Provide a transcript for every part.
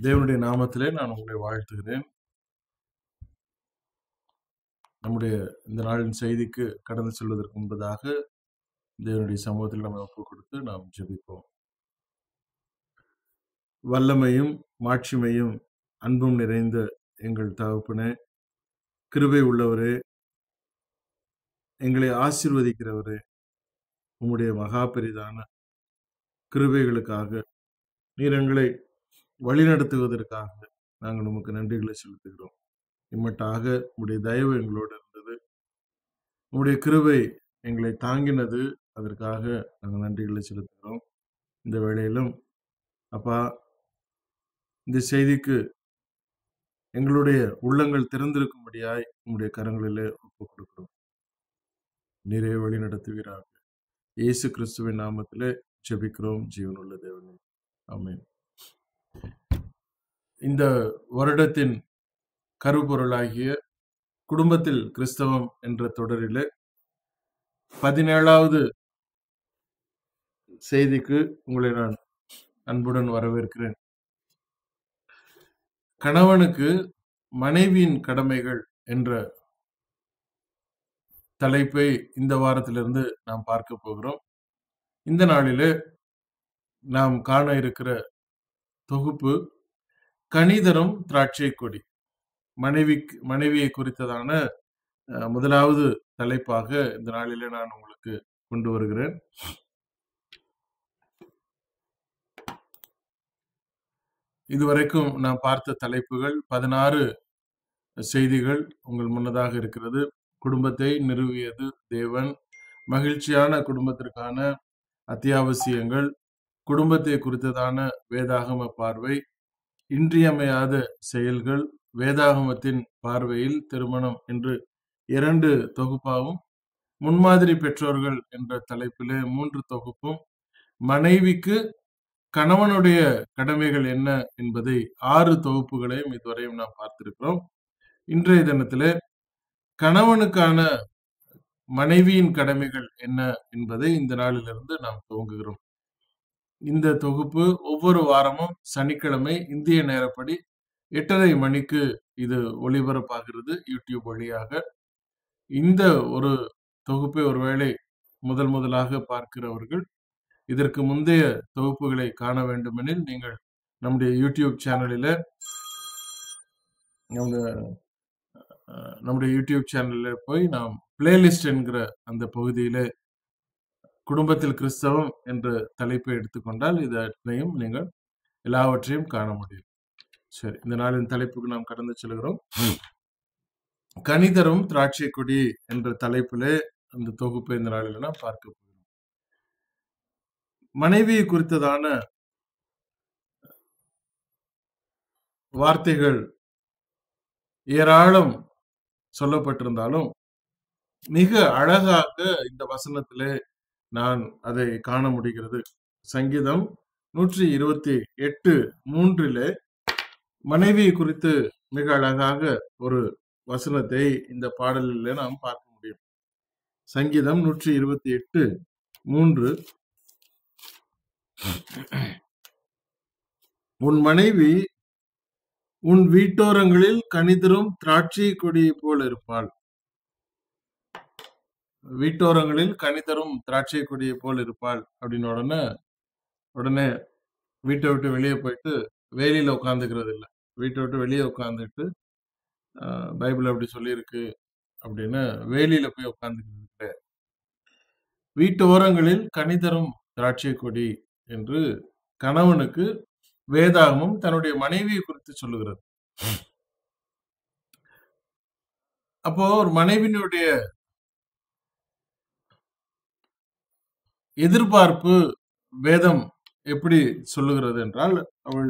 தேவனுடைய நாமத்திலே நான் உங்களை வாழ்த்துகிறேன் நம்முடைய இந்த நாளின் செய்திக்கு கடந்து செல்வதற்கு முன்பதாக தேவனுடைய சமூகத்தில் நம்ம ஒப்பு கொடுத்து நாம் ஜெபிப்போம் வல்லமையும் மாட்சிமையும் அன்பும் நிறைந்த எங்கள் தகப்பனே கிருபை உள்ளவரே எங்களை ஆசீர்வதிக்கிறவரே உம்முடைய மகா பெரிதான கிருபைகளுக்காக நீர் எங்களை வழிநடத்துவதற்காக நாங்கள் உமக்கு நன்றிகளை செலுத்துகிறோம் இம்மட்டாக உம்முடைய தயவு எங்களோடு இருந்தது உம்முடைய கிருபை எங்களை தாங்கினது அதற்காக நாங்கள் நன்றிகளை செலுத்துகிறோம் இந்த வேளையிலும் அப்பா இந்த செய்திக்கு எங்களுடைய உள்ளங்கள் திறந்திருக்கும்படியாய் உம்முடைய கரங்களிலே ஒப்புக் கொடுக்கிறோம் நீரே வழி நடத்துவீராக இயேசு கிறிஸ்துவின் நாமத்திலே ஜெபிக்கிறோம் ஜீவனுள்ள தேவனே ஆமென் இந்த வருடத்தின் கருப்பொருளாகிய குடும்பத்தில் கிறிஸ்தவம் என்ற தொடரிலே பதினேழாவது செய்திக்கு உங்களை நான் அன்புடன் வரவேற்கிறேன் கணவனுக்கு மனைவியின் கடமைகள் என்ற தலைப்பை இந்த வாரத்திலிருந்து நாம் பார்க்க போகிறோம் இந்த நாளிலே நாம் காண இருக்கிற தொகுப்பு கனிதரும் திராட்சை கொடி மனைவி மனைவியை குறித்ததான அஹ், முதலாவது தலைப்பாக இந்த நாளிலே நான் உங்களுக்கு கொண்டு வருகிறேன் இதுவரைக்கும் நாம் பார்த்த தலைப்புகள் பதினாறு செய்திகள் உங்கள் முன்னதாக இருக்கிறது குடும்பத்தை நிறுவியது தேவன் மகிழ்ச்சியான குடும்பத்திற்கான அத்தியாவசியங்கள் குடும்பத்தை குறித்ததான வேதாகம பார்வை இன்றியமையாத செயல்கள் வேதாகமத்தின் பார்வையில் திருமணம் என்று இரண்டு தொகுப்பாகவும் முன்மாதிரி பெற்றோர்கள் என்ற தலைப்பிலே மூன்று தொகுப்பும் மனைவிக்கு கணவனுடைய கடமைகள் என்ன என்பதை ஆறு தொகுப்புகளையும் இதுவரையும் நாம் பார்த்திருக்கிறோம் இன்றைய தினத்திலே கணவனுக்கான மனைவியின் கடமைகள் என்ன என்பதை இந்த நாளிலிருந்து நாம் துவங்குகிறோம் இந்த தொகுப்பு ஒவ்வொரு வாரமும் சனிக்கிழமை இந்திய நேரப்படி எட்டரை மணிக்கு இது ஒளிபரப்பாகிறது யூடியூப் வழியாக இந்த ஒரு தொகுப்பை ஒருவேளை முதல் முதலாக பார்க்கிறவர்கள் இதற்கு முந்தைய தொகுப்புகளை காண வேண்டுமெனில் நீங்கள் நம்முடைய யூடியூப் சேனலில் நம்ம அஹ், நம்முடைய யூடியூப் சேனலில் போய் நாம் பிளேலிஸ்ட் என்கிற அந்த பகுதியில குடும்பத்தில் கிறிஸ்தவம் என்ற தலைப்பை எடுத்துக்கொண்டால் இது அத்தனையும் நீங்கள் எல்லாவற்றையும் காண முடியும் சரி இந்த நாளின் தலைப்புக்கு நாம் கடந்து செல்கிறோம் கனிதரும் திராட்சை கொடி என்ற தலைப்பிலே அந்த தொகுப்பை இந்த நாளில் நாம் பார்க்க போகிறோம் மனைவியை குறித்ததான வார்த்தைகள் ஏராளம் சொல்லப்பட்டிருந்தாலும் மிக அழகாக இந்த வசனத்திலே நான் அதை காண முடிகிறது சங்கீதம் நூற்றி இருபத்தி எட்டு மூன்றிலே மனைவி குறித்து மிக அழகாக ஒரு வசனத்தை இந்த பாடலிலே நாம் பார்க்க முடியும் சங்கீதம் நூற்றி இருபத்தி எட்டு மூன்று உன் மனைவி உன் வீட்டோரங்களில் கனிதரும் திராட்சை கொடியை போல் இருப்பாள் வீட்டோரங்களில் கனிதரும் திராட்சை கொடியை போல் இருப்பாள் அப்படின்னு உடனே உடனே வீட்டை விட்டு வெளியே போயிட்டு வேலியில உட்காந்துக்கிறது இல்லை வீட்டை விட்டு வெளியே உட்காந்துட்டு பைபிள் அப்படி சொல்லியிருக்கு அப்படின்னு வேலியில போய் உட்காந்துக்கிறது கிடையாது வீட்டு ஓரங்களில் கனிதரும் திராட்சை கொடி என்று கணவனுக்கு வேதாகமும் தன்னுடைய மனைவியை குறித்து சொல்லுகிறது அப்போ ஒரு மனைவியினுடைய எதிர்பார்ப்பு வேதம் எப்படி சொல்லுகிறது என்றால் அவள்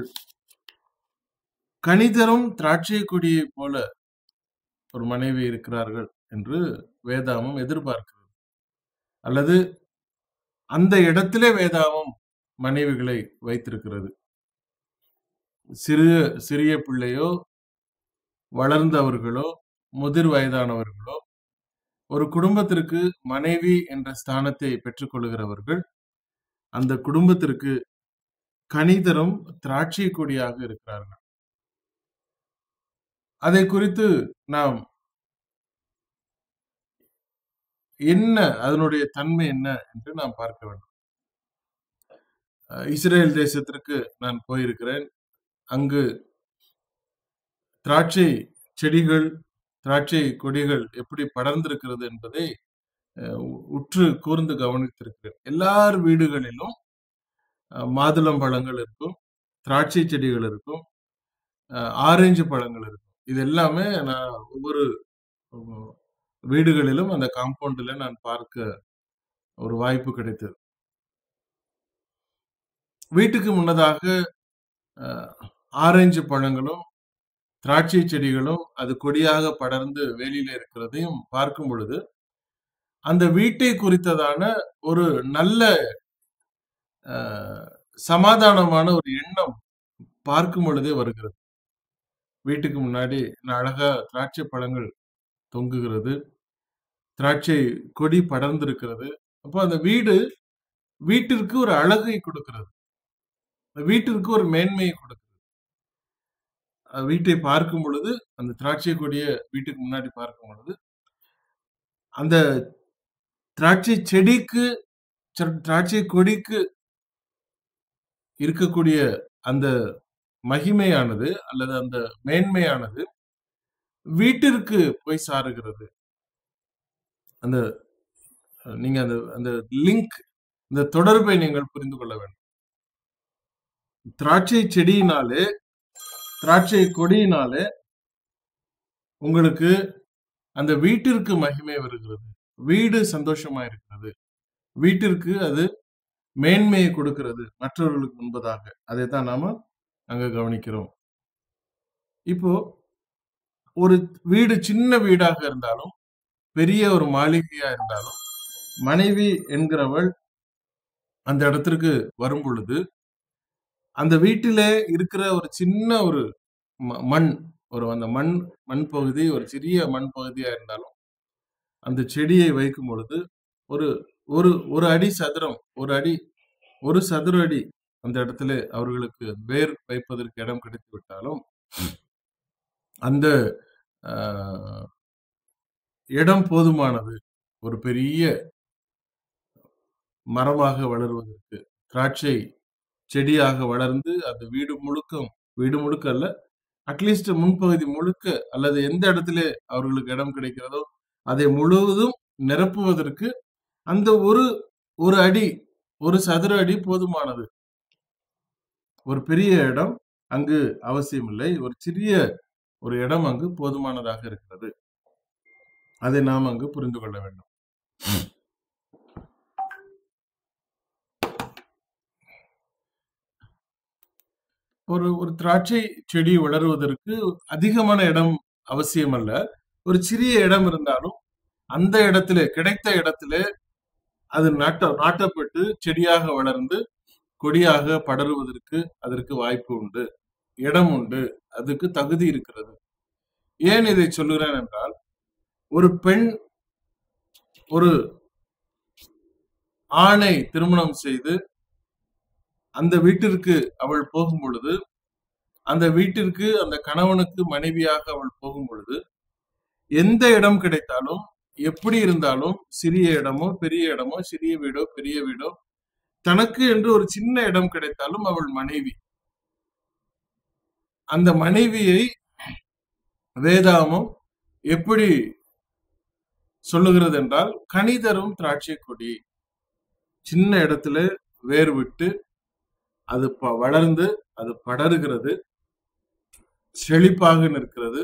கனிதரும் திராட்சை கொடியை போல ஒரு மனைவி இருக்கிறார்கள் என்று வேதாமம் எதிர்பார்க்கிறது அல்லது அந்த இடத்திலே வேதாமம் மனைவிகளை வைத்திருக்கிறது சிறிய சிறிய பிள்ளையோ வளர்ந்தவர்களோ முதிர் வயதானவர்களோ ஒரு குடும்பத்திற்கு மனைவி என்ற ஸ்தானத்தை பெற்றுக்கொள்கிறவர்கள் அந்த குடும்பத்திற்கு கனிதரும் திராட்சை கொடியாக இருக்கிறார்கள் அதை குறித்து நாம் என்ன அதனுடைய தன்மை என்ன என்று நாம் பார்க்க வேண்டும் அஹ் இஸ்ரேல் தேசத்திற்கு நான் போயிருக்கிறேன் அங்கு திராட்சை செடிகள் திராட்சை கொடிகள் எப்படி படர்ந்திருக்கிறது என்பதை அஹ், உ- உற்று கூர்ந்து கவனித்திருக்கிறேன் எல்லார் வீடுகளிலும் அஹ், மாதுளம் பழங்கள் இருக்கும் திராட்சை செடிகள் இருக்கும் அஹ், ஆரஞ்சு பழங்கள் இருக்கும் இது எல்லாமே நான் ஒவ்வொரு உம், வீடுகளிலும் அந்த காம்பவுண்டில் நான் பார்க்க ஒரு வாய்ப்பு கிடைத்தது வீட்டுக்கு முன்னதாக அஹ், ஆரஞ்சு பழங்களும் திராட்சை செடிகளும் அது கொடியாக படர்ந்து வேலியில இருக்கிறதையும் பார்க்கும் பொழுது அந்த வீட்டை குறித்ததான ஒரு நல்ல அஹ், சமாதானமான ஒரு எண்ணம் பார்க்கும் பொழுதே வருகிறது வீட்டுக்கு முன்னாடி நான் அழகா திராட்சை பழங்கள் தொங்குகிறது திராட்சை கொடி படர்ந்திருக்கிறது அப்போ அந்த வீடு வீட்டிற்கு ஒரு அழகை கொடுக்கிறது அந்த வீட்டிற்கு ஒரு மேன்மையை கொடுக்கிறது அஹ் வீட்டை பார்க்கும் பொழுது அந்த திராட்சை கொடியை வீட்டுக்கு முன்னாடி பார்க்கும் பொழுது அந்த திராட்சை செடிக்கு திரா- திராட்சை கொடிக்கு இருக்கக்கூடிய அந்த மகிமையானது அல்லது அந்த மேன்மையானது வீட்டிற்கு போய் சாருகிறது அந்த அஹ், நீங்க அந்த அந்த லிங்க் இந்த தொடர்பை நீங்கள் புரிந்து கொள்ள வேண்டும் திராட்சை செடியினாலே திராட்சை கொடியினாலே உங்களுக்கு அந்த வீட்டிற்கு மகிமை வருகிறது வீடு சந்தோஷமா இருக்கிறது வீட்டிற்கு அது மேன்மையை கொடுக்கிறது மற்றவர்களுக்கு முன்பதாக அதைத்தான் நாம அங்க கவனிக்கிறோம் இப்போ ஒரு வீடு சின்ன வீடாக இருந்தாலும் பெரிய ஒரு மாளிகையா இருந்தாலும் மனைவி என்கிறவள் அந்த இடத்திற்கு வரும் பொழுது அந்த வீட்டிலே இருக்கிற ஒரு சின்ன ஒரு ம- மண் ஒரு அந்த மண் மண் பகுதி ஒரு சிறிய மண் பகுதியா இருந்தாலும் அந்த செடியை வைக்கும் பொழுது ஒரு ஒரு ஒரு அடி சதுரம் ஒரு அடி ஒரு சதுர அடி அந்த இடத்துல அவர்களுக்கு வேர் வைப்பதற்கு இடம் கிடைத்து விட்டாலும் அந்த ஆஹ், இடம் போதுமானது ஒரு பெரிய மரமாக வளருவதற்கு திராட்சை செடியாக வளர்ந்து அது வீடு முழுக்க வீடு முழுக்க அல்ல அட்லீஸ்ட் முன்பகுதி முழுக்க அல்லது எந்த இடத்துல அவர்களுக்கு இடம் கிடைக்கிறதோ அதை முழுவதும் நிரப்புவதற்கு அந்த ஒரு ஒரு அடி ஒரு சதுர அடி போதுமானது ஒரு பெரிய இடம் அங்கு அவசியமில்லை ஒரு சிறிய ஒரு இடம் அங்கு போதுமானதாக இருக்கிறது அதை நாம் அங்கு புரிந்து கொள்ள வேண்டும் ஒரு ஒரு திராட்சை செடி வளருவதற்கு அதிகமான இடம் அவசியம் அல்ல ஒரு சிறிய இடம் இருந்தாலும் அந்த இடத்துல கிடைத்த இடத்துல அது நாட்ட நாட்டப்பட்டு செடியாக வளர்ந்து கொடியாக படருவதற்கு அதற்கு வாய்ப்பு உண்டு இடம் உண்டு அதுக்கு தகுதி இருக்கிறது ஏன் இதை சொல்லுகிறேன் என்றால் ஒரு பெண் ஒரு ஆணை திருமணம் செய்து அந்த வீட்டிற்கு அவள் போகும் பொழுது அந்த வீட்டிற்கு அந்த கணவனுக்கு மனைவியாக அவள் போகும் பொழுது எந்த இடம் கிடைத்தாலும் எப்படி இருந்தாலும் சிறிய இடமோ பெரிய இடமோ சிறிய வீடோ பெரிய வீடோ தனக்கு என்று ஒரு சின்ன இடம் கிடைத்தாலும் அவள் மனைவி அந்த மனைவியை வேதாமம் எப்படி சொல்லுகிறது என்றால் கனிதரும் திராட்சை கொடி சின்ன இடத்துல வேர் விட்டு அது ப- வளர்ந்து அது படருகிறது செழிப்பாக நிற்கிறது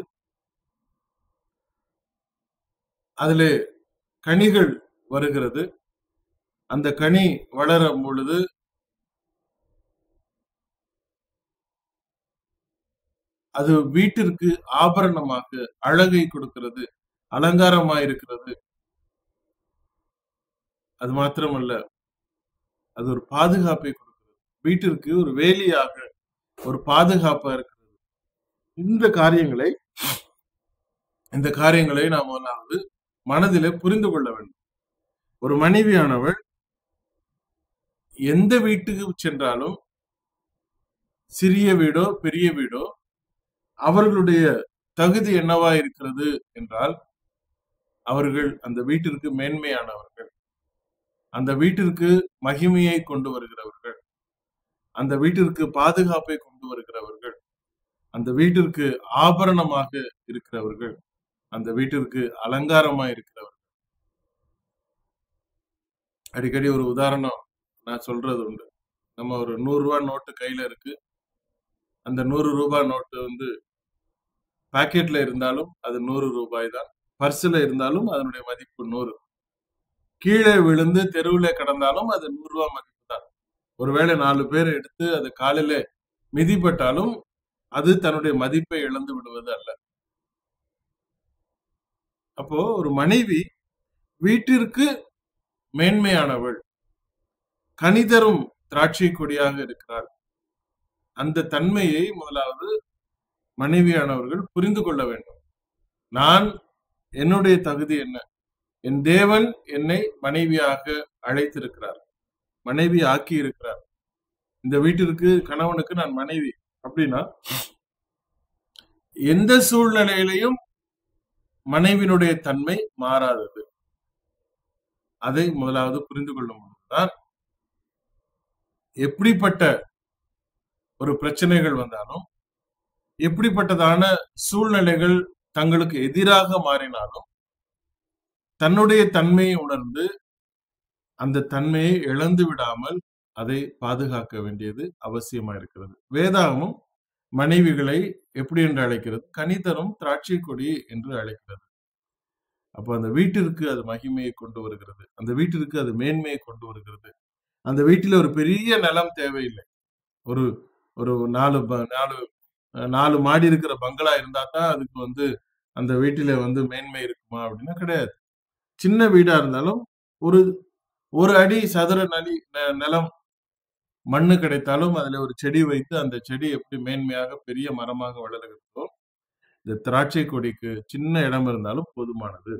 அதிலே கனிகள் வருகிறது அந்த கனி வளரும் பொழுது அது வீட்டிற்கு ஆபரணமாக அழகை கொடுக்கிறது அலங்காரமாக இருக்கிறது அது மாத்திரமல்ல அது ஒரு பாதுகாப்பை கொடுக்கிறது வீட்டிற்கு ஒரு வேலியாக ஒரு பாதுகாப்பா இருக்கிறது இந்த காரியங்களை இந்த காரியங்களை நாம் முதலாவது மனதிலே புரிந்து கொள்ள வேண்டும் ஒரு மனைவியானவள் எந்த வீட்டுக்கு சென்றாலும் சிறிய வீடோ பெரிய வீடோ அவர்களுடைய தகுதி என்னவா இருக்கிறது என்றால் அவர்கள் அந்த வீட்டிற்கு மேன்மையானவர்கள் அந்த வீட்டிற்கு மகிமையை கொண்டு வருகிறவர்கள் அந்த வீட்டிற்கு பாதுகாப்பை கொண்டு வருகிறவர்கள் அந்த வீட்டிற்கு ஆபரணமாக இருக்கிறவர்கள் அந்த வீட்டிற்கு அலங்காரமா இருக்கிறவர்கள் அடிக்கடி ஒரு உதாரணம் நான் சொல்றது உண்டு நம்ம ஒரு நூறு ரூபாய் நோட்டு கையில இருக்கு அந்த நூறு ரூபாய் நோட்டு வந்து பாக்கெட்ல இருந்தாலும் அது நூறு ரூபாய் தான் பர்ஸ்ல இருந்தாலும் அதனுடைய மதிப்பு நூறு கீழே விழுந்து தெருவில் கடந்தாலும் அது நூறு ரூபாய் மதிப்பு தான் ஒருவேளை நாலு பேர் எடுத்து அது காலில மிதிப்பட்டாலும் அது தன்னுடைய மதிப்பை இழந்து விடுவது அல்ல அப்போ ஒரு மனைவி வீட்டிற்கு மேன்மையானவள் கனிதரும் திராட்சை கொடியாக இருக்கிறாள் அந்த தன்மையை முதலாவது மனைவியானவர்கள் புரிந்து கொள்ள வேண்டும் நான் என்னுடைய தகுதி என்ன என் தேவன் என்னை மனைவியாக அழைத்திருக்கிறார் மனைவி ஆக்கி இருக்கிறார் இந்த வீட்டிற்கு கணவனுக்கு நான் மனைவி அப்படின்னா எந்த சூழ்நிலையிலையும் மனைவியினுடைய தன்மை மாறாதது அதை முதலாவது புரிந்து கொள்ளும் பொழுதுதான் எப்படிப்பட்ட ஒரு பிரச்சனைகள் வந்தாலும் எப்படிப்பட்டதான சூழ்நிலைகள் தங்களுக்கு எதிராக மாறினாலும் தன்னுடைய தன்மையை உணர்ந்து அந்த தன்மையை இழந்து விடாமல் அதை பாதுகாக்க வேண்டியது அவசியமா இருக்கிறது வேதாகமும் மனைவிகளை எப்படி என்று அழைக்கிறது கனிதரும் திராட்சை கொடி என்று அழைக்கிறது அப்போ அந்த வீட்டிற்கு அது மகிமையை கொண்டு வருகிறது அந்த வீட்டிற்கு அது மேன்மையை கொண்டு வருகிறது அந்த வீட்டில் ஒரு பெரிய நிலம் தேவையில்லை ஒரு ஒரு நாலு ப- நாலு அஹ், நாலு மாடி இருக்கிற பங்களா இருந்தா தான் அதுக்கு வந்து அந்த வீட்டில வந்து மேன்மை இருக்குமா அப்படின்னா கிடையாது சின்ன வீடா இருந்தாலும் ஒரு ஒரு அடி சதுர நலி ந- நிலம் மண்ணு கிடைத்தாலும் அதுல ஒரு செடி வைத்து அந்த செடி எப்படி மேன்மையாக பெரிய மரமாக வளருகிறதோ இந்த திராட்சை கொடிக்கு சின்ன இடம் இருந்தாலும் போதுமானது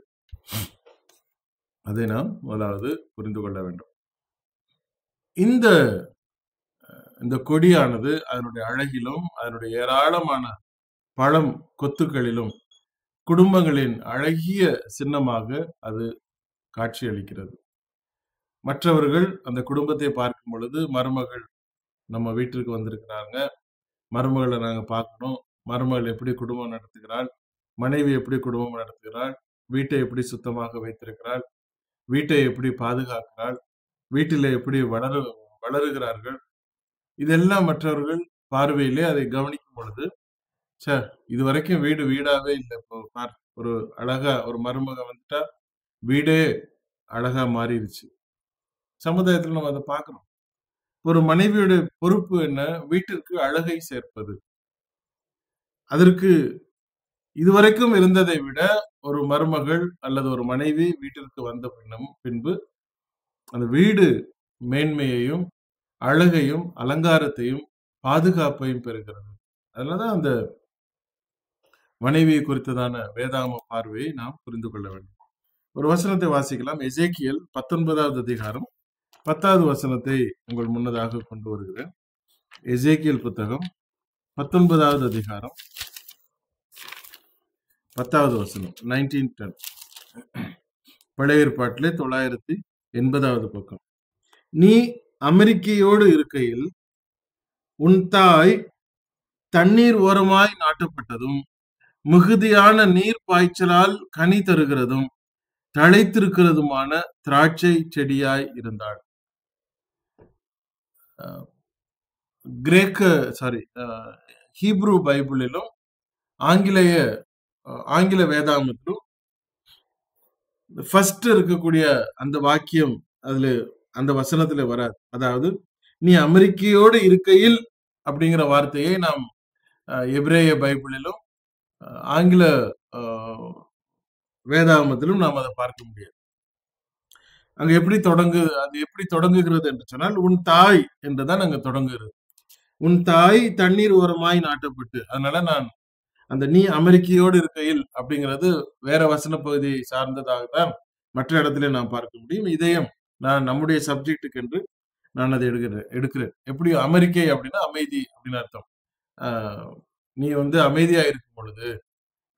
அதை நாம் முதலாவது புரிந்து கொள்ள வேண்டும் இந்த இந்த கொடியானது அதனுடைய அழகிலும் அதனுடைய ஏராளமான பழம் கொத்துக்களிலும் குடும்பங்களின் அழகிய சின்னமாக அது காட்சியளிக்கிறது மற்றவர்கள் அந்த குடும்பத்தை பார்க்கும் பொழுது மருமகள் நம்ம வீட்டிற்கு வந்திருக்கிறாங்க மருமகளை நாங்க பார்க்கணும் மருமகள் எப்படி குடும்பம் நடத்துகிறாள் மனைவி எப்படி குடும்பம் நடத்துகிறாள் வீட்டை எப்படி சுத்தமாக வைத்திருக்கிறாள் வீட்டை எப்படி பாதுகாக்கிறாள் வீட்டில் எப்படி வளரு வளருகிறார்கள் இதெல்லாம் மற்றவர்கள் பார்வையிலே அதை கவனிக்கும் பொழுது சார் இது வரைக்கும் வீடு வீடாவே இல்லை இப்போ பார் ஒரு அழகா ஒரு மருமக வந்துட்டா வீடே அழகா மாறிடுச்சு சமுதாயத்துல நம்ம அதை பார்க்கிறோம் ஒரு மனைவியுடைய பொறுப்பு என்ன வீட்டிற்கு அழகை சேர்ப்பது அதற்கு இதுவரைக்கும் இருந்ததை விட ஒரு மருமகள் அல்லது ஒரு மனைவி வீட்டிற்கு வந்த பின்னும் பின்பு அந்த வீடு மேன்மையையும் அழகையும் அலங்காரத்தையும் பாதுகாப்பையும் பெறுகிறது அதனாலதான் அந்த மனைவியை குறித்ததான வேதாம பார்வையை நாம் புரிந்து கொள்ள வேண்டும் ஒரு வசனத்தை வாசிக்கலாம் எசேக்கியல் பத்தொன்பதாவது அதிகாரம் பத்தாவது வசனத்தை உங்கள் முன்னதாக கொண்டு வருகிறேன் எசேக்கியல் புத்தகம் பத்தொன்பதாவது அதிகாரம் பத்தாவது வசனம் நைன்டீன் டென் பழைய ஏற்பாட்டிலே தொள்ளாயிரத்தி எண்பதாவது பக்கம் நீ அமெரிக்கையோடு இருக்கையில் உன் தாய் தண்ணீர் ஓரமாய் நாட்டப்பட்டதும் மிகுதியான நீர் பாய்ச்சலால் கனி தருகிறதும் தழைத்திருக்கிறதுமான திராட்சை செடியாய் இருந்தாள் அஹ், கிரேக்க சாரி ஹீப்ரு பைபிளிலும் ஆங்கிலேய அஹ், ஆங்கில வேதாமத்திலும் ஃபர்ஸ்ட் இருக்கக்கூடிய அந்த வாக்கியம் அதுல அந்த வசனத்துல வராது அதாவது நீ அமெரிக்கையோடு இருக்கையில் அப்படிங்கிற வார்த்தையை நாம் அஹ், எபிரேய பைபிளிலும் அஹ், ஆங்கில அஹ், வேதாகமத்திலும் நாம் அதை பார்க்க முடியாது அங்க எப்படி தொடங்கு அது எப்படி தொடங்குகிறது என்று சொன்னால் உன் தாய் என்றுதான் அங்க தொடங்குகிறது உன் தாய் தண்ணீர் ஓரமாய் நாட்டப்பட்டு அதனால நான் அந்த நீ அமெரிக்கையோடு இருக்கையில் அப்படிங்கிறது வேற வசன பகுதியை சார்ந்ததாகத்தான் மற்ற இடத்துல நான் பார்க்க முடியும் இதையும் நான் நம்முடைய சப்ஜெக்டுக்கு என்று நான் அதை எடுக்கிறேன் எடுக்கிறேன் எப்படி அமெரிக்கை அப்படின்னா அமைதி அப்படின்னு அர்த்தம் ஆஹ் நீ வந்து அமைதியா இருக்கும் பொழுது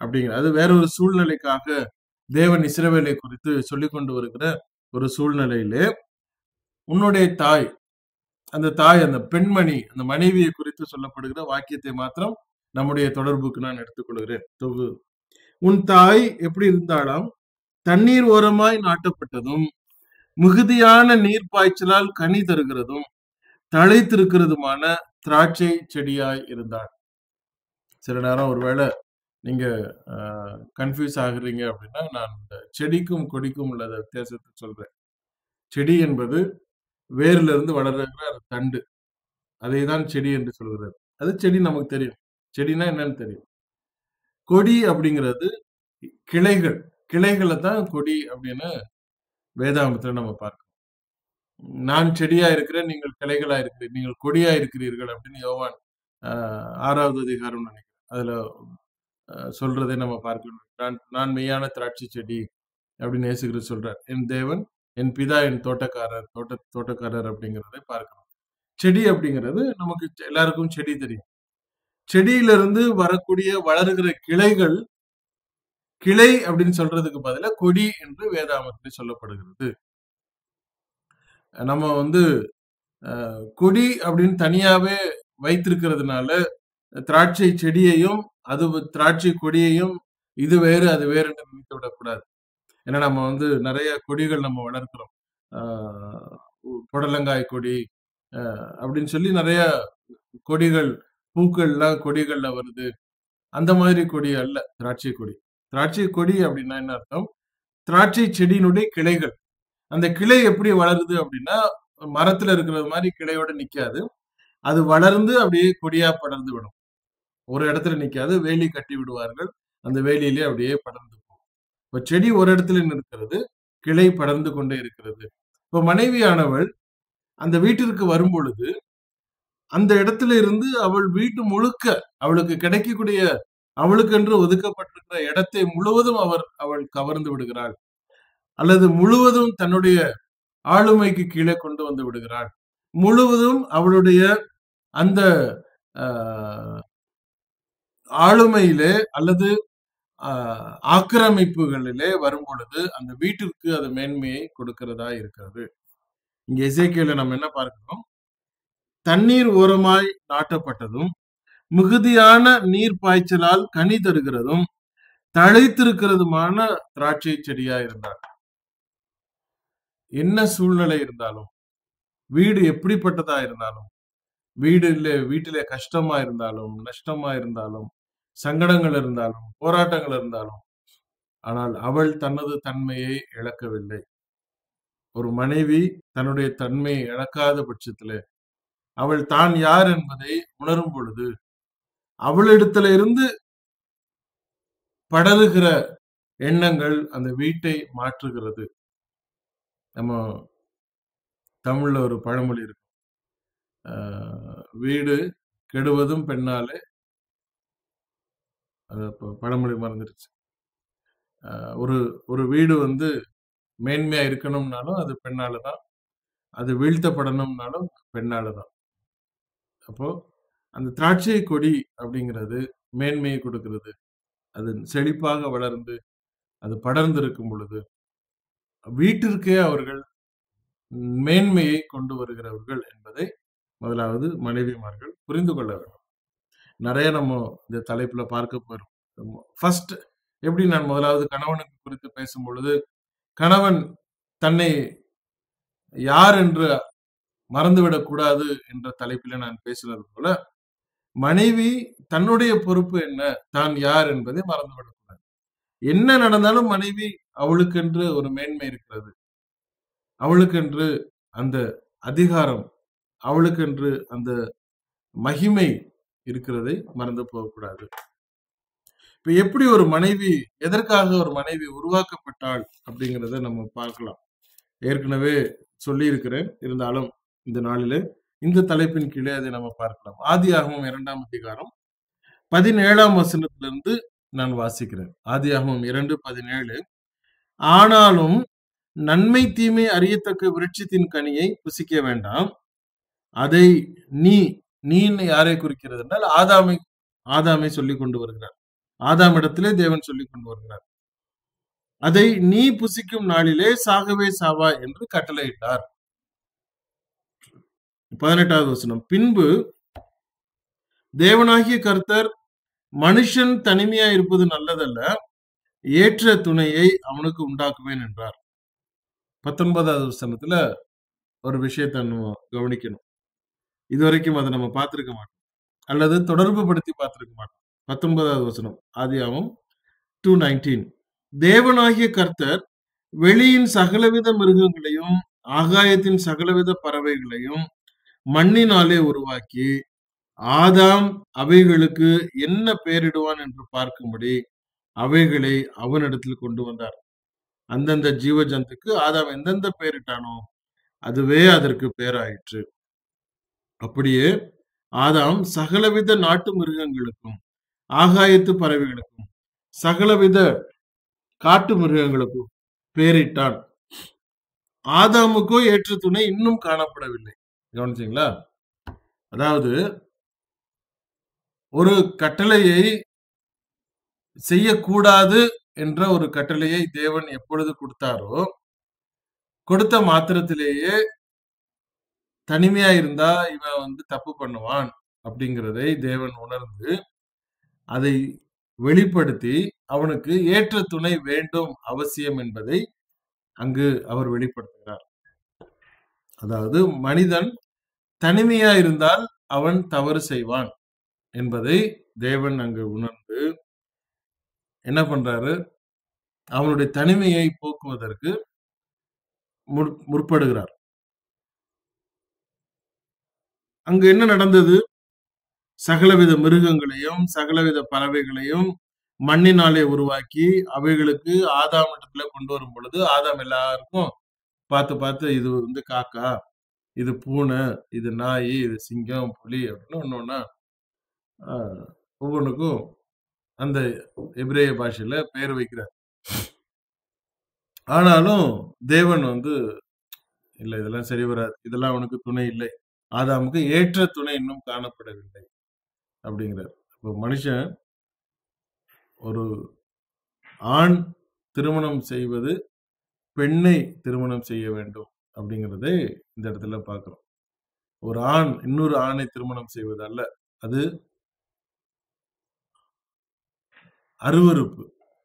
அப்படிங்கிற அது வேற ஒரு சூழ்நிலைக்காக தேவன் இஸ்ரவேலை குறித்து சொல்லிக் கொண்டு வருகிற ஒரு சூழ்நிலையிலே உன்னுடைய தாய் அந்த தாய் அந்த பெண்மணி அந்த மனைவியை குறித்து சொல்லப்படுகிற வாக்கியத்தை மாத்திரம் நம்முடைய தொடர்புக்கு நான் எடுத்துக்கொள்கிறேன் தொகு உன் தாய் எப்படி இருந்தாலும் தண்ணீர் ஓரமாய் நாட்டப்பட்டதும் மிகுதியான நீர் பாய்ச்சலால் கனி தருகிறதும் தழைத்திருக்கிறதுமான திராட்சை செடியாய் இருந்தாள் சில நேரம் ஒருவேளை நீங்க கன்ஃபியூஸ் ஆகுறீங்க அப்படின்னா நான் இந்த செடிக்கும் கொடிக்கும் உள்ள வித்தியாசத்தை சொல்றேன் செடி என்பது வேர்ல இருந்து வளர்கிற தண்டு அதை தான் செடி என்று சொல்கிறது அது செடி நமக்கு தெரியும் செடினா என்னன்னு தெரியும் கொடி அப்படிங்கிறது கிளைகள் கிளைகளை தான் கொடி அப்படின்னு வேதாகமத்துல நம்ம பார்க்கணும் நான் செடியா இருக்கிறேன் நீங்கள் கிளைகளா இருக்கிறீர்கள் நீங்கள் கொடியா இருக்கிறீர்கள் அப்படின்னு யோவான் ஆஹ், ஆறாவது அதிகாரம் நினைக்கிறேன் அதுல ஆஹ், சொல்றதை நம்ம பார்க்கணும் நான் நான் மெய்யான திராட்சை செடி அப்படின்னு இயேசுகிற சொல்றார் என் தேவன் என் பிதா என் தோட்டக்காரர் தோட்ட தோட்டக்காரர் அப்படிங்கிறதை பார்க்கணும் செடி அப்படிங்கிறது நமக்கு எல்லாருக்கும் செடி தெரியும் செடியிலிருந்து வரக்கூடிய வளருகிற கிளைகள் கிளை அப்படின்னு சொல்றதுக்கு பதிலா கொடி என்று வேதாமத்தில் சொல்லப்படுகிறது நம்ம வந்து அஹ், கொடி அப்படின்னு தனியாவே வைத்திருக்கிறதுனால திராட்சை செடியையும் அது திராட்சை கொடியையும் இது வேறு அது வேறு என்று நினைத்து விடக்கூடாது ஏன்னா நம்ம வந்து நிறைய கொடிகள் நம்ம வளர்க்கிறோம் ஆஹ் புடலங்காய் கொடி ஆஹ் அப்படின்னு சொல்லி நிறைய கொடிகள் பூக்கள்லாம் கொடிகள்ல வருது அந்த மாதிரி கொடி அல்ல திராட்சை கொடி திராட்சை கொடி அப்படின்னா என்ன அர்த்தம் திராட்சை செடியினுடைய கிளைகள் அந்த கிளை எப்படி வளருது அப்படின்னா மரத்துல இருக்கிறது மாதிரி கிளையோட நிக்காது அது வளர்ந்து அப்படியே கொடியா படர்ந்து விடும் ஒரு இடத்துல நிக்காது வேலி கட்டி விடுவார்கள் அந்த வேலியிலே அப்படியே படர்ந்து போகும் இப்ப செடி ஒரு இடத்துல நிற்கிறது கிளை படர்ந்து கொண்டே இருக்கிறது இப்ப மனைவியானவள் அந்த வீட்டிற்கு வரும் பொழுது அந்த இடத்துல இருந்து அவள் வீட்டு முழுக்க அவளுக்கு கிடைக்கக்கூடிய அவளுக்கென்று ஒதுக்கப்பட்டிருக்கிற இடத்தை முழுவதும் அவர் அவள் கவர்ந்து விடுகிறாள் அல்லது முழுவதும் தன்னுடைய ஆளுமைக்கு கீழே கொண்டு வந்து விடுகிறாள் முழுவதும் அவளுடைய அந்த ஆஹ், ஆளுமையிலே அல்லது ஆஹ், ஆக்கிரமிப்புகளிலே வரும் பொழுது அந்த வீட்டிற்கு அது மேன்மையை கொடுக்கிறதா இருக்கிறது இங்க இசைக்கையில நம்ம என்ன பார்க்கிறோம் தண்ணீர் ஓரமாய் நாட்டப்பட்டதும் மிகுதியான நீர் பாய்ச்சலால் கனி தருகிறதும் தழைத்திருக்கிறதுமான திராட்சை செடியா இருந்தார் என்ன சூழ்நிலை இருந்தாலும் வீடு எப்படிப்பட்டதா இருந்தாலும் வீடு இல்ல வீட்டிலே கஷ்டமா இருந்தாலும் நஷ்டமா இருந்தாலும் சங்கடங்கள் இருந்தாலும் போராட்டங்கள் இருந்தாலும் ஆனால் அவள் தனது தன்மையை இழக்கவில்லை ஒரு மனைவி தன்னுடைய தன்மையை இழக்காத பட்சத்திலே அவள் தான் யார் என்பதை உணரும் பொழுது அவளிடத்துல இருந்து படருகிற எண்ணங்கள் அந்த வீட்டை மாற்றுகிறது நம்ம தமிழ்ல ஒரு பழமொழி இருக்கு ஆஹ் வீடு கெடுவதும் பெண்ணாலே அது இப்ப பழமொழி மறந்துருச்சு ஆஹ் ஒரு ஒரு வீடு வந்து மேன்மையா இருக்கணும்னாலும் அது பெண்ணால தான் அது வீழ்த்தப்படணும்னாலும் பெண்ணால தான் அப்போ அந்த திராட்சை கொடி அப்படிங்கிறது மேன்மையை கொடுக்கிறது அது செழிப்பாக வளர்ந்து அது படர்ந்து இருக்கும் பொழுது வீட்டிற்கே அவர்கள் மேன்மையை கொண்டு வருகிறவர்கள் என்பதை முதலாவது மனைவிமார்கள் புரிந்து கொள்ள வேண்டும் நிறைய நம்ம இந்த தலைப்புல பார்க்க போறோம் ஃபர்ஸ்ட் எப்படி நான் முதலாவது கணவனுக்கு குறித்து பேசும் பொழுது கணவன் தன்னை யார் என்று மறந்துவிடக் கூடாது என்ற தலைப்பில நான் பேசினது போல மனைவி தன்னுடைய பொறுப்பு என்ன தான் யார் என்பதை மறந்துவிடக் கூடாது என்ன நடந்தாலும் மனைவி அவளுக்கென்று ஒரு மேன்மை இருக்கிறது அவளுக்கென்று அந்த அதிகாரம் அவளுக்கென்று அந்த மகிமை இருக்கிறதை மறந்து போகக்கூடாது இப்ப எப்படி ஒரு மனைவி எதற்காக ஒரு மனைவி உருவாக்கப்பட்டாள் அப்படிங்கிறத நம்ம பார்க்கலாம் ஏற்கனவே சொல்லி இருக்கிறேன் இருந்தாலும் இந்த நாளிலே இந்த தலைப்பின் கீழே அதை நம்ம பார்க்கலாம் ஆதியாகமம் இரண்டாம் அதிகாரம் பதினேழாம் வசனத்திலிருந்து நான் வாசிக்கிறேன் ஆதியாகமம் இரண்டு பதினேழு ஆனாலும் நன்மை தீமை அறியத்தக்க விருட்சத்தின் கனியை புசிக்க வேண்டாம் அதை நீ நீ யாரை குறிக்கிறது என்றால் ஆதாமை ஆதாமை சொல்லி கொண்டு வருகிறார் ஆதாமிடத்திலே தேவன் சொல்லிக் கொண்டு வருகிறார் அதை நீ புசிக்கும் நாளிலே சாகவே சாவா என்று கட்டளையிட்டார் பதினெட்டாவது வசனம் பின்பு தேவனாகிய கர்த்தர் மனுஷன் தனிமையா இருப்பது நல்லதல்ல ஏற்ற துணையை அவனுக்கு உண்டாக்குவேன் என்றார் பத்தொன்பதாவது வசனத்துல ஒரு விஷயத்தை நம்ம கவனிக்கணும் இதுவரைக்கும் அதை நம்ம பார்த்திருக்க மாட்டோம் அல்லது தொடர்பு படுத்தி பார்த்திருக்க மாட்டோம் பத்தொன்பதாவது வசனம் ஆதியாவும் டூ நைன்டீன் தேவனாகிய கர்த்தர் வெளியின் சகலவித மிருகங்களையும் ஆகாயத்தின் சகலவித பறவைகளையும் மண்ணினாலே உருவாக்கி ஆதாம் அவைகளுக்கு என்ன பெயரிடுவான் என்று பார்க்கும்படி அவைகளை அவனிடத்தில் கொண்டு வந்தார் அந்தந்த ஜீவ ஜந்துக்கு ஆதாம் எந்தெந்த பெயரிட்டானோ அதுவே அதற்கு பெயராயிற்று அப்படியே ஆதாம் சகலவித நாட்டு மிருகங்களுக்கும் ஆகாயத்து பறவைகளுக்கும் சகலவித காட்டு மிருகங்களுக்கும் பெயரிட்டான் ஆதாமுக்கோ ஏற்ற துணை இன்னும் காணப்படவில்லை கவனிச்சிங்களா அதாவது ஒரு கட்டளையை செய்யக்கூடாது என்ற ஒரு கட்டளையை தேவன் எப்பொழுது கொடுத்தாரோ கொடுத்த மாத்திரத்திலேயே தனிமையா இருந்தா இவன் வந்து தப்பு பண்ணுவான் அப்படிங்கிறதை தேவன் உணர்ந்து அதை வெளிப்படுத்தி அவனுக்கு ஏற்ற துணை வேண்டும் அவசியம் என்பதை அங்கு அவர் வெளிப்படுத்துகிறார் அதாவது மனிதன் தனிமையா இருந்தால் அவன் தவறு செய்வான் என்பதை தேவன் அங்கு உணர்ந்து என்ன பண்றாரு அவனுடைய தனிமையை போக்குவதற்கு முற்படுகிறார் அங்கு என்ன நடந்தது சகலவித மிருகங்களையும் சகலவித பறவைகளையும் மண்ணினாலே உருவாக்கி அவைகளுக்கு ஆதாம் இடத்துல கொண்டு வரும் பொழுது ஆதாம் எல்லாருக்கும் பார்த்து பார்த்து இது வந்து காக்கா இது பூனை இது நாய் இது சிங்கம் புலி அப்படின்னு ஒன்று ஒன்றா ஒவ்வொன்றுக்கும் அந்த எபிரேய பாஷையில பெயர் வைக்கிறார் ஆனாலும் தேவன் வந்து இல்லை இதெல்லாம் சரி வராது இதெல்லாம் அவனுக்கு துணை இல்லை ஆதாமுக்கு ஏற்ற துணை இன்னும் காணப்படவில்லை அப்படிங்கிறார் இப்போ மனுஷன் ஒரு ஆண் திருமணம் செய்வது பெண்ணை திருமணம் செய்ய வேண்டும் அப்படிங்கிறதை இந்த இடத்துல பார்க்கிறோம் ஒரு ஆண் இன்னொரு ஆணை திருமணம் செய்வது அல்ல அது அருவறுப்பு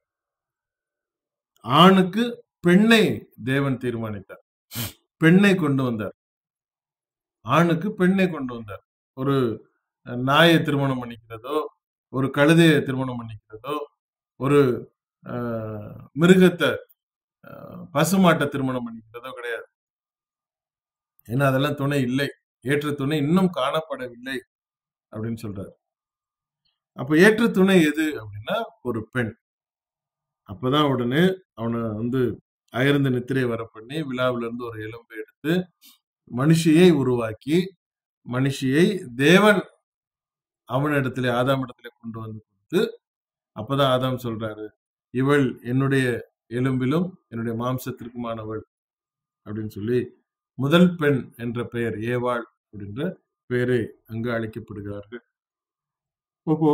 ஆணுக்கு பெண்ணை தேவன் தீர்மானித்தார் பெண்ணை கொண்டு வந்தார் ஆணுக்கு பெண்ணை கொண்டு வந்தார் ஒரு நாயை திருமணம் பண்ணிக்கிறதோ ஒரு கழுதையை திருமணம் பண்ணிக்கிறதோ ஒரு மிருகத்தை பசுமாட்டை திருமணம் பண்ணிக்கிறதோ கிடையாது ஏன்னா அதெல்லாம் துணை இல்லை ஏற்ற துணை இன்னும் காணப்படவில்லை அப்படின்னு சொல்றாரு அப்ப ஏற்ற துணை எது அப்படின்னா ஒரு பெண் அப்பதான் உடனே அவனை வந்து அயர்ந்த நித்திரை வர பண்ணி விழாவில இருந்து ஒரு எலும்பை எடுத்து மனுஷியை உருவாக்கி மனுஷியை தேவன் அவனிடத்திலே ஆதாம் இடத்திலே கொண்டு வந்து கொடுத்து அப்பதான் ஆதாம் சொல்றாரு இவள் என்னுடைய எலும்பிலும் என்னுடைய மாம்சத்திற்குமானவள் அப்படின்னு சொல்லி முதல் பெண் என்ற பெயர் ஏவாள் அப்படின்ற பெயரை அங்கு அழைக்கப்படுகிறார்கள் அப்போ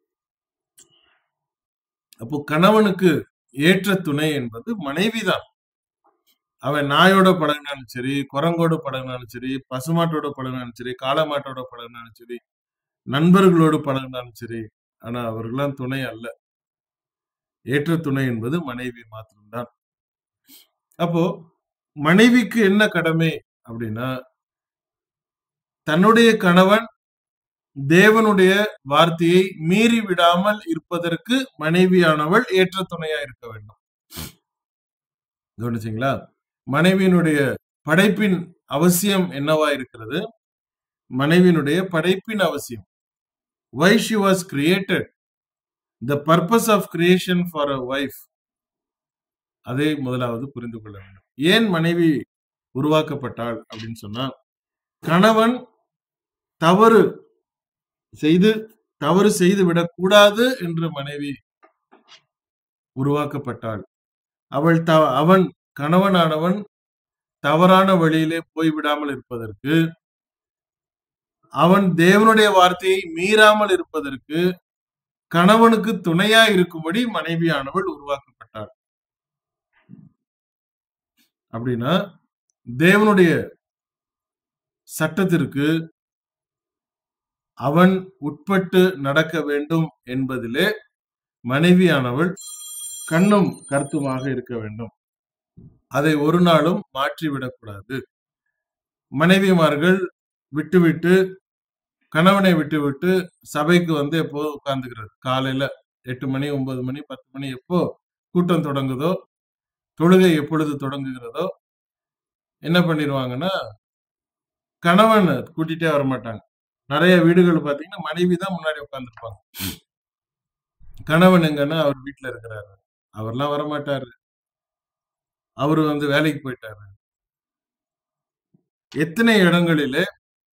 அப்போ கணவனுக்கு ஏற்ற துணை என்பது மனைவிதான் அவன் நாயோட பழகினாலும் சரி குரங்கோட பழகினாலும் சரி பசுமாட்டோட பழகினாலும் சரி காளமாட்டோட பழகினாலும் சரி நண்பர்களோடு பழகினாலும் சரி ஆனா அவர்களாம் துணை அல்ல ஏற்ற துணை என்பது மனைவி மாத்திரம்தான் அப்போ மனைவிக்கு என்ன கடமை அப்படின்னா தன்னுடைய கணவன் தேவனுடைய வார்த்தையை மீறி விடாமல் இருப்பதற்கு மனைவியானவள் ஏற்ற துணையா இருக்க வேண்டும் கவனிச்சிங்களா மனைவியினுடைய படைப்பின் அவசியம் என்னவா இருக்கிறது மனைவியினுடைய படைப்பின் அவசியம் why she was created the purpose of creation for a wife அதை முதலாவது புரிந்து கொள்ள வேண்டும் ஏன் மனைவி உருவாக்கப்பட்டாள் அப்படின்னு சொன்னா கணவன் தவறு செய்து தவறு செய்து விடக்கூடாது என்று மனைவி உருவாக்கப்பட்டாள் அவள் த அவன் கணவனானவன் தவறான வழியிலே போய்விடாமல் இருப்பதற்கு அவன் தேவனுடைய வார்த்தையை மீறாமல் இருப்பதற்கு கணவனுக்கு துணையா இருக்கும்படி மனைவியானவள் உருவாக்கப்பட்டாள் அப்படின்னா தேவனுடைய சட்டத்திற்கு அவன் உட்பட்டு நடக்க வேண்டும் என்பதிலே மனைவியானவள் கண்ணும் கருத்துமாக இருக்க வேண்டும் அதை ஒரு நாளும் மாற்றிவிடக்கூடாது மனைவிமார்கள் விட்டுவிட்டு கணவனை விட்டுவிட்டு சபைக்கு வந்து எப்போ உட்கார்ந்துக்கிறது காலையில எட்டு மணி ஒன்பது மணி பத்து மணி எப்போ கூட்டம் தொடங்குதோ தொழுகை எப்பொழுது தொடங்குகிறதோ என்ன பண்ணிடுவாங்கன்னா கணவன் கூட்டிட்டே வர மாட்டாங்க நிறைய வீடுகள் பாத்தீங்கன்னா மனைவி தான் முன்னாடி உட்காந்துருப்பாங்க கணவன் எங்கன்னா அவர் வீட்டுல இருக்கிறாரு அவர்லாம் வரமாட்டாரு அவரு வந்து வேலைக்கு போயிட்டாரு எத்தனை இடங்களிலே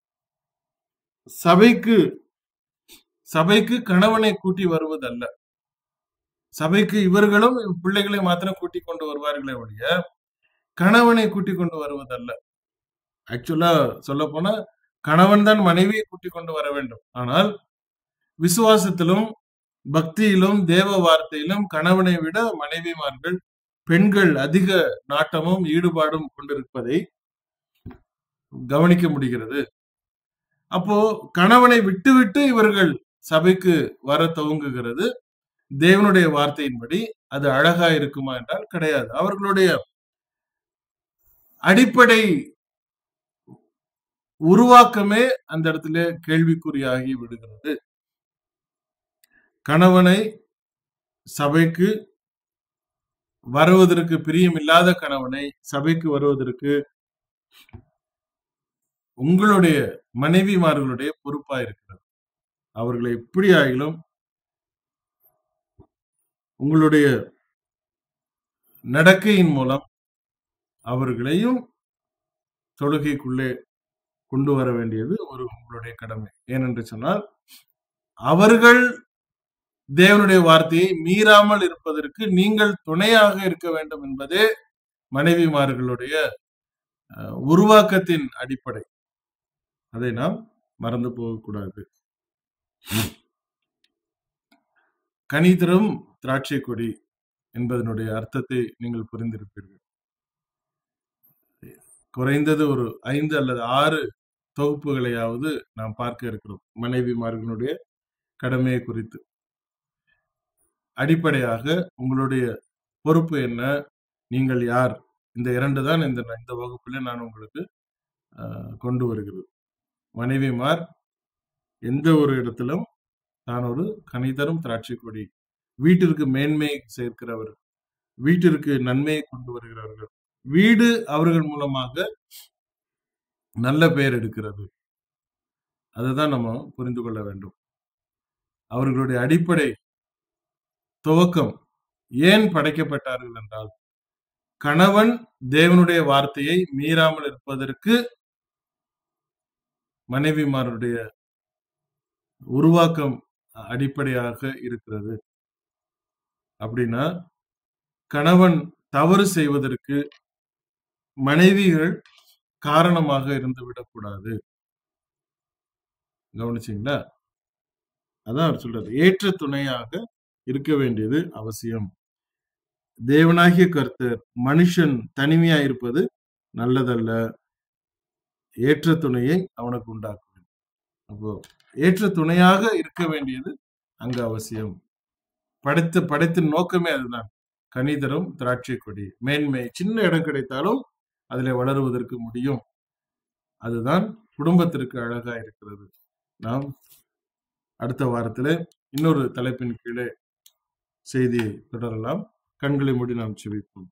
சபைக்கு சபைக்கு கணவனை கூட்டி வருவதல்ல சபைக்கு இவர்களும் பிள்ளைகளை மாத்திரம் கூட்டி கொண்டு வருவார்களே ஒழிய கணவனை கூட்டி கொண்டு வருவதல்ல ஆக்சுவலா சொல்ல போனா கணவன் தான் மனைவியை கூட்டி கொண்டு வர வேண்டும் ஆனால் விசுவாசத்திலும் பக்தியிலும் தேவ வார்த்தையிலும் கணவனை விட மனைவிமார்கள் பெண்கள் அதிக நாட்டமும் ஈடுபாடும் கொண்டிருப்பதை கவனிக்க முடிகிறது அப்போ கணவனை விட்டுவிட்டு இவர்கள் சபைக்கு வர துவங்குகிறது தேவனுடைய வார்த்தையின்படி அது அழகா இருக்குமா என்றால் கிடையாது அவர்களுடைய அடிப்படை உருவாக்கமே அந்த இடத்துல கேள்விக்குறியாகி விடுகிறது கணவனை சபைக்கு வருவதற்கு பிரியமில்லாத கணவனை சபைக்கு வருவதற்கு உங்களுடைய மனைவிமார்களுடைய பொறுப்பா இருக்கிறது அவர்களை எப்படி ஆகிலும் உங்களுடைய நடக்கையின் மூலம் அவர்களையும் தொழுகைக்குள்ளே கொண்டு வர வேண்டியது ஒரு உங்களுடைய கடமை ஏனென்று சொன்னால் அவர்கள் தேவனுடைய வார்த்தையை மீறாமல் இருப்பதற்கு நீங்கள் துணையாக இருக்க வேண்டும் என்பதே மனைவிமார்களுடைய அஹ், உருவாக்கத்தின் அடிப்படை அதை நாம் மறந்து போகக்கூடாது கனிதரும் திராட்சை கொடி என்பதனுடைய அர்த்தத்தை நீங்கள் புரிந்திருப்பீர்கள் குறைந்தது ஒரு ஐந்து அல்லது ஆறு தொகுப்புகளையாவது நாம் பார்க்க இருக்கிறோம் மனைவிமார்களுடைய கடமையை குறித்து அடிப்படையாக உங்களுடைய பொறுப்பு என்ன நீங்கள் யார் இந்த இரண்டு தான் இந்த இந்த வகுப்பில் நான் உங்களுக்கு ஆஹ், கொண்டு வருகிறது மனைவிமார் எந்த ஒரு இடத்திலும் தான் ஒரு கனிதரும் திராட்சை கொடி வீட்டிற்கு மேன்மையை சேர்க்கிறவர் வீட்டிற்கு நன்மையை கொண்டு வருகிறவர்கள் வீடு அவர்கள் மூலமாக நல்ல பெயர் எடுக்கிறது அதுதான் நம்ம புரிந்து கொள்ள வேண்டும் அவர்களுடைய அடிப்படை துவக்கம் ஏன் படைக்கப்பட்டார்கள் என்றால் கணவன் தேவனுடைய வார்த்தையை மீறாமல் இருப்பதற்கு மனைவிமாருடைய உருவாக்கம் அடிப்படையாக இருக்கிறது அப்படின்னா கணவன் தவறு செய்வதற்கு மனைவிகள் காரணமாக இருந்து விடக்கூடாது கவனிச்சீங்களா அதான் அவர் சொல்றாரு ஏற்ற துணையாக இருக்க வேண்டியது அவசியம் தேவனாகிய கர்த்தர் மனுஷன் தனிமையா இருப்பது நல்லதல்ல ஏற்ற துணையை அவனுக்கு உண்டாக்கும் அப்போ ஏற்ற துணையாக இருக்க வேண்டியது அங்க அவசியம் படைத்த படைத்தின் நோக்கமே அதுதான் கனிதரும் திராட்சை கொடி மேன்மை சின்ன இடம் கிடைத்தாலும் அதில் வளருவதற்கு முடியும் அதுதான் குடும்பத்திற்கு அழகா இருக்கிறது நாம் அடுத்த வாரத்தில் இன்னொரு தலைப்பின் கீழே செய்தியை தொடரலாம் கண்களை மூடி நாம் செவிப்போம்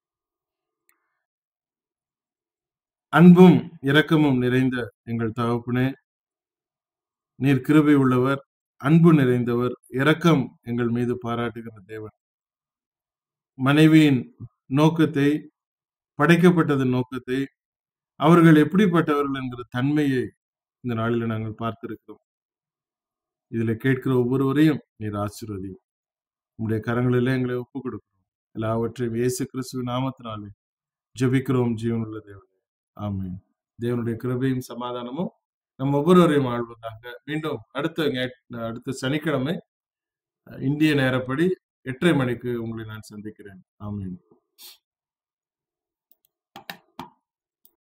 அன்பும் இரக்கமும் நிறைந்த எங்கள் தகப்பனே நீர் கிருபை உள்ளவர் அன்பு நிறைந்தவர் இரக்கம் எங்கள் மீது பாராட்டுகிற தேவன் மனைவியின் நோக்கத்தை படைக்கப்பட்டதன் நோக்கத்தை அவர்கள் எப்படிப்பட்டவர்கள் என்கிற தன்மையை இந்த நாளில் நாங்கள் பார்த்திருக்கிறோம் இதுல கேட்கிற ஒவ்வொருவரையும் நீர் ஆசீர்வதியும் உங்களுடைய கரங்களிலே எங்களை ஒப்பு கொடுக்கிறோம் எல்லாவற்றையும் இயேசு கிறிஸ்துவின் நாமத்தினாலே ஜெபிக்கிறோம் ஜீவனுள்ள தேவனே ஆமென் தேவனுடைய கிருபையும் சமாதானமும் நம் ஒவ்வொருவரையும் ஆழ்வதாக மீண்டும் அடுத்த ஞாயிற்று- அடுத்த சனிக்கிழமை இந்திய நேரப்படி எட்டரை மணிக்கு உங்களை நான் சந்திக்கிறேன் ஆமீன்